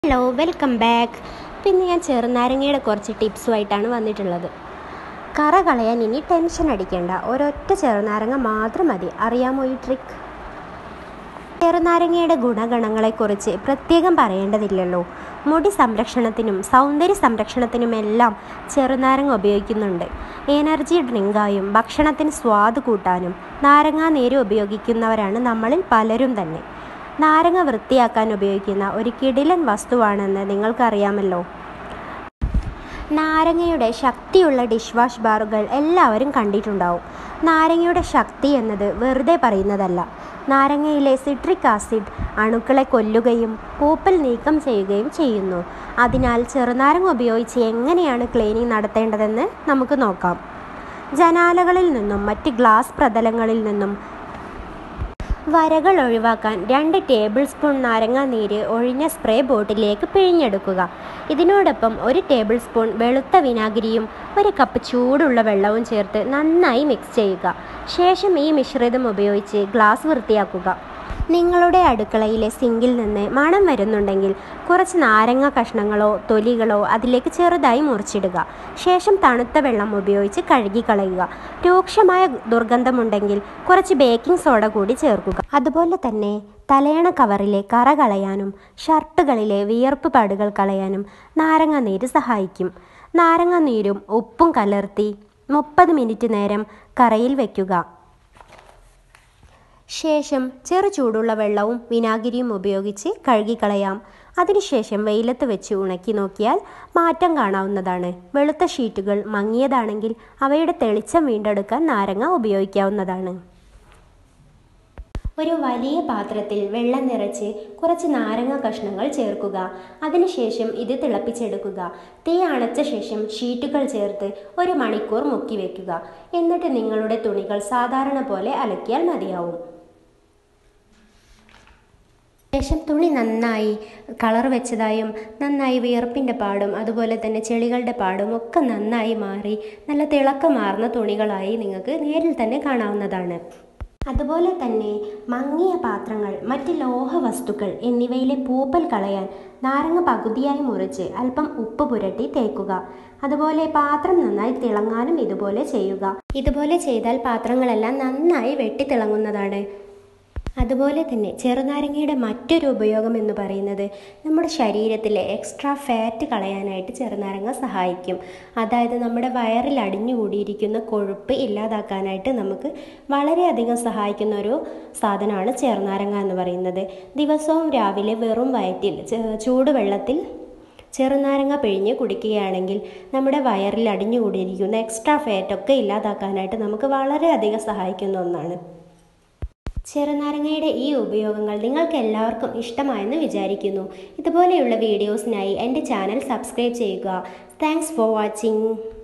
hello welcome back പിന്നെ ഞാൻ ചെറുനാരങ്ങയുടെ കുറച്ച് ടിപ്സുമായിട്ടാണ് വന്നിട്ടുള്ളത് കറ കളയാൻ ഇനി ടെൻഷൻ അടിക്കേണ്ട ഒരൊറ്റ ചെറുനാരങ്ങ മാത്രം മതി അറിയാമോ ഈ ട്രിക്ക് ചെറുനാരങ്ങയുടെ ഗുണഗണങ്ങളെക്കുറിച്ച് പ്രത്യേകം പറയേണ്ടതില്ലല്ലോ മുടി സംരക്ഷണത്തിനും സൗന്ദര്യ സംരക്ഷണത്തിനുമെല്ലാം ചെറുനാരങ്ങ ഉപയോഗിക്കുന്നുണ്ട് എനർജി ഡ്രിങ്കായും ഭക്ഷണത്തിന് സ്വാദ് കൂട്ടാനും നാരങ്ങാ നീര് ഉപയോഗിക്കുന്നവരാണ് നമ്മളിൽ പലരും തന്നെ നാരങ്ങ വൃത്തിയാക്കാൻ ഉപയോഗിക്കുന്ന ഒരു കിടിലൻ വസ്തുവാണെന്ന് നിങ്ങൾക്കറിയാമല്ലോ നാരങ്ങയുടെ ശക്തിയുള്ള ഡിഷ് വാഷ് ബാറുകൾ എല്ലാവരും കണ്ടിട്ടുണ്ടാവും നാരങ്ങയുടെ ശക്തി എന്നത് വെറുതെ പറയുന്നതല്ല നാരങ്ങയിലെ സിട്രിക് ആസിഡ് അണുക്കളെ കൊല്ലുകയും പൂപ്പൽ നീക്കം ചെയ്യുകയും ചെയ്യുന്നു അതിനാൽ ചെറുനാരങ്ങ ഉപയോഗിച്ച് എങ്ങനെയാണ് ക്ലീനിങ് നടത്തേണ്ടതെന്ന് നമുക്ക് നോക്കാം ജനാലകളിൽ നിന്നും മറ്റ് ഗ്ലാസ് പ്രതലങ്ങളിൽ നിന്നും വരകൾ ഒഴിവാക്കാൻ രണ്ട് ടേബിൾ സ്പൂൺ നാരങ്ങാ നീര് ഒഴിഞ്ഞ സ്പ്രേ ബോട്ടിലേക്ക് പിഴിഞ്ഞെടുക്കുക ഇതിനോടൊപ്പം ഒരു ടേബിൾ സ്പൂൺ വെളുത്ത വിനാഗിരിയും ഒരു കപ്പ് ചൂടുള്ള വെള്ളവും ചേർത്ത് നന്നായി മിക്സ് ചെയ്യുക ശേഷം ഈ മിശ്രിതം ഉപയോഗിച്ച് ഗ്ലാസ് വൃത്തിയാക്കുക നിങ്ങളുടെ അടുക്കളയിലെ സിങ്കിൽ നിന്ന് മണം വരുന്നുണ്ടെങ്കിൽ കുറച്ച് നാരങ്ങ കഷ്ണങ്ങളോ തൊലികളോ അതിലേക്ക് ചെറുതായി മുറിച്ചിടുക ശേഷം തണുത്ത വെള്ളം ഉപയോഗിച്ച് കഴുകിക്കളയുക രൂക്ഷമായ ദുർഗന്ധമുണ്ടെങ്കിൽ കുറച്ച് ബേക്കിംഗ് സോഡ കൂടി ചേർക്കുക അതുപോലെ തന്നെ തലയണ കവറിലെ കറ കളയാനും ഷർട്ടുകളിലെ വിയർപ്പ് പാടുകൾ കളയാനും നാരങ്ങ നീര് സഹായിക്കും നാരങ്ങ നീരും ഉപ്പും കലർത്തി മുപ്പത് മിനിറ്റ് നേരം കറയിൽ വയ്ക്കുക ശേഷം ചെറു ചൂടുള്ള വെള്ളവും വിനാഗിരിയും ഉപയോഗിച്ച് കഴുകിക്കളയാം അതിനുശേഷം വെയിലത്ത് വെച്ച് ഉണക്കി നോക്കിയാൽ മാറ്റം കാണാവുന്നതാണ് വെളുത്ത ഷീറ്റുകൾ മങ്ങിയതാണെങ്കിൽ അവയുടെ തെളിച്ചം വീണ്ടെടുക്കാൻ നാരങ്ങ ഉപയോഗിക്കാവുന്നതാണ് ഒരു വലിയ പാത്രത്തിൽ വെള്ളം നിറച്ച് കുറച്ച് നാരങ്ങ കഷ്ണങ്ങൾ ചേർക്കുക അതിനുശേഷം ഇത് തിളപ്പിച്ചെടുക്കുക തീ അണച്ച ശേഷം ഷീറ്റുകൾ ചേർത്ത് ഒരു മണിക്കൂർ മുക്കി വെക്കുക എന്നിട്ട് നിങ്ങളുടെ തുണികൾ സാധാരണ പോലെ അലക്കിയാൽ മതിയാവും ശേഷം തുണി നന്നായി കളർ വെച്ചതായും നന്നായി വിയർപ്പിൻ്റെ പാടും അതുപോലെ തന്നെ ചെളികളുടെ പാടും ഒക്കെ നന്നായി മാറി നല്ല തിളക്കമാർന്ന തുണികളായി നിങ്ങൾക്ക് നേരിൽ തന്നെ കാണാവുന്നതാണ് അതുപോലെ തന്നെ മങ്ങിയ പാത്രങ്ങൾ മറ്റ് ലോഹ വസ്തുക്കൾ എന്നിവയിലെ പൂപ്പൽ കളയാൻ നാരങ്ങ പകുതിയായി മുറിച്ച് അല്പം ഉപ്പ് പുരട്ടി തേക്കുക അതുപോലെ പാത്രം നന്നായി തിളങ്ങാനും ഇതുപോലെ ചെയ്യുക ഇതുപോലെ ചെയ്താൽ പാത്രങ്ങളെല്ലാം നന്നായി വെട്ടി തിളങ്ങുന്നതാണ് അതുപോലെ തന്നെ ചെറുനാരങ്ങയുടെ മറ്റൊരു ഉപയോഗം എന്ന് പറയുന്നത് നമ്മുടെ ശരീരത്തിലെ എക്സ്ട്രാ ഫാറ്റ് കളയാനായിട്ട് ചെറുനാരങ്ങ സഹായിക്കും അതായത് നമ്മുടെ വയറിൽ അടിഞ്ഞുകൂടിയിരിക്കുന്ന കൊഴുപ്പ് ഇല്ലാതാക്കാനായിട്ട് നമുക്ക് വളരെയധികം സഹായിക്കുന്ന ഒരു സാധനമാണ് ചെറുനാരങ്ങ എന്ന് പറയുന്നത് ദിവസവും രാവിലെ വെറും വയറ്റിൽ ചൂടുവെള്ളത്തിൽ ചെറുനാരങ്ങ പിഴിഞ്ഞ് കുടിക്കുകയാണെങ്കിൽ നമ്മുടെ വയറിൽ അടിഞ്ഞുകൂടിയിരിക്കുന്ന എക്സ്ട്രാ ഫാറ്റൊക്കെ ഇല്ലാതാക്കാനായിട്ട് നമുക്ക് വളരെയധികം സഹായിക്കുന്ന ഒന്നാണ് ചെറുനാരങ്ങയുടെ ഈ ഉപയോഗങ്ങൾ നിങ്ങൾക്ക് എല്ലാവർക്കും ഇഷ്ടമായെന്ന് വിചാരിക്കുന്നു ഇതുപോലെയുള്ള വീഡിയോസിനായി എൻ്റെ ചാനൽ സബ്സ്ക്രൈബ് ചെയ്യുക താങ്ക്സ് ഫോർ വാച്ചിങ്